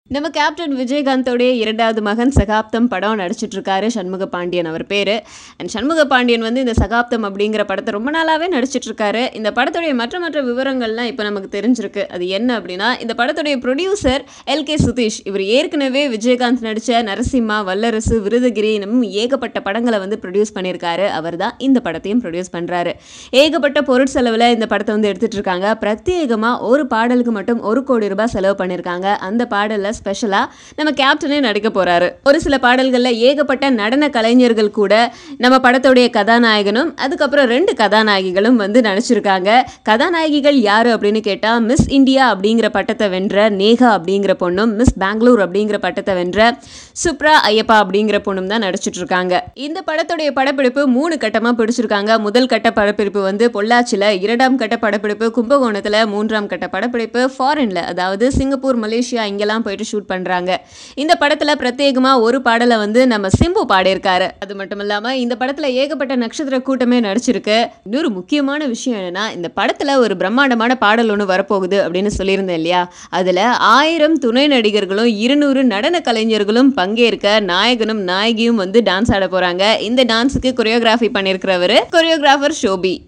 நம்ம கேப்டன் விஜயகாந்தோடைய இரண்டாவது மகன் சகாப்தம் படம் நடிச்சிட்டு இருக்காரு சண்முக பாண்டியன் அவர் பேரு அண்ட் சண்முக பாண்டியன் வந்து இந்த சகாப்தம் அப்படிங்கிற படத்தை ரொம்ப நாளாவே நடிச்சிட்டு இருக்காரு இந்த படத்துடைய மற்ற மற்ற விவரங்கள்லாம் இப்போ நமக்கு தெரிஞ்சிருக்கு அது என்ன அப்படின்னா இந்த படத்துடைய ப்ரொடியூசர் எல் கே சுதீஷ் இவர் ஏற்கனவே விஜயகாந்த் நடிச்ச நரசிம்மா வல்லரசு விருதகிரி இன்னும் ஏகப்பட்ட படங்களை வந்து ப்ரொடியூஸ் பண்ணியிருக்காரு அவர் தான் இந்த படத்தையும் ப்ரொடியூஸ் பண்றாரு ஏகப்பட்ட பொருட்செலவில் இந்த படத்தை வந்து எடுத்துட்டு இருக்காங்க பிரத்யேகமாக ஒரு பாடலுக்கு மட்டும் ஒரு கோடி ரூபாய் செலவு பண்ணியிருக்காங்க அந்த பாடலில் ஸ்பெஷலாக நம்ம கேப்டனே நடிக்க போறாரு ஒரு சில பாடல்களில் ஏகப்பட்ட நடன கலைஞர்கள் கூட நம்ம படத்துடைய கதாநாயகனும் அதுக்கப்புறம் ரெண்டு கதாநாயகிகளும் வந்து நடிச்சிருக்காங்க கதாநாயகிகள் யாரு அப்படின்னு கேட்டால் மிஸ் இந்தியா அப்படிங்கிற பட்டத்தை வென்ற நேகா அப்படிங்கிற பொண்ணும் மிஸ் பெங்களூர் அப்படிங்கிற பட்டத்தை வென்ற சுப்ரா ஐயப்பா அப்படிங்கிற பொண்ணும் தான் நடிச்சிட்டு இருக்காங்க இந்த படத்துடைய படப்பிடிப்பு மூணு கட்டமாக பிடிச்சிருக்காங்க முதல் கட்ட படப்பிடிப்பு வந்து பொள்ளாச்சியில் இரண்டாம் கட்ட படப்பிடிப்பு கும்பகோணத்தில் மூன்றாம் கட்ட படப்பிடிப்பு ஃபாரின்ல அதாவது சிங்கப்பூர் மலேசியா இங்கெல்லாம் போயிட்டு ஷூட் பண்ணுறாங்க இந்த படத்தில் பிரத்யேகமாக ஒரு பாடலை வந்து நம்ம சிம்பு பாடியிருக்காரு அது மட்டும் இல்லாமல் இந்த படத்தில் ஏகப்பட்ட நட்சத்திர கூட்டமே நடிச்சிருக்கு இன்னொரு முக்கியமான விஷயம் என்னன்னா இந்த படத்தில் ஒரு பிரம்மாண்டமான பாடல் ஒன்று வரப்போகுது அப்படின்னு சொல்லியிருந்தேன் இல்லையா அதில் ஆயிரம் துணை நடிகர்களும் இருநூறு நடன கலைஞர்களும் பங்கேற்க நாயகனும் நாயகியும் வந்து டான்ஸ் ஆட போகிறாங்க இந்த டான்ஸுக்கு கொரியோகிராஃபி பண்ணியிருக்கிறவர் கொரியோகிராஃபர் ஷோபி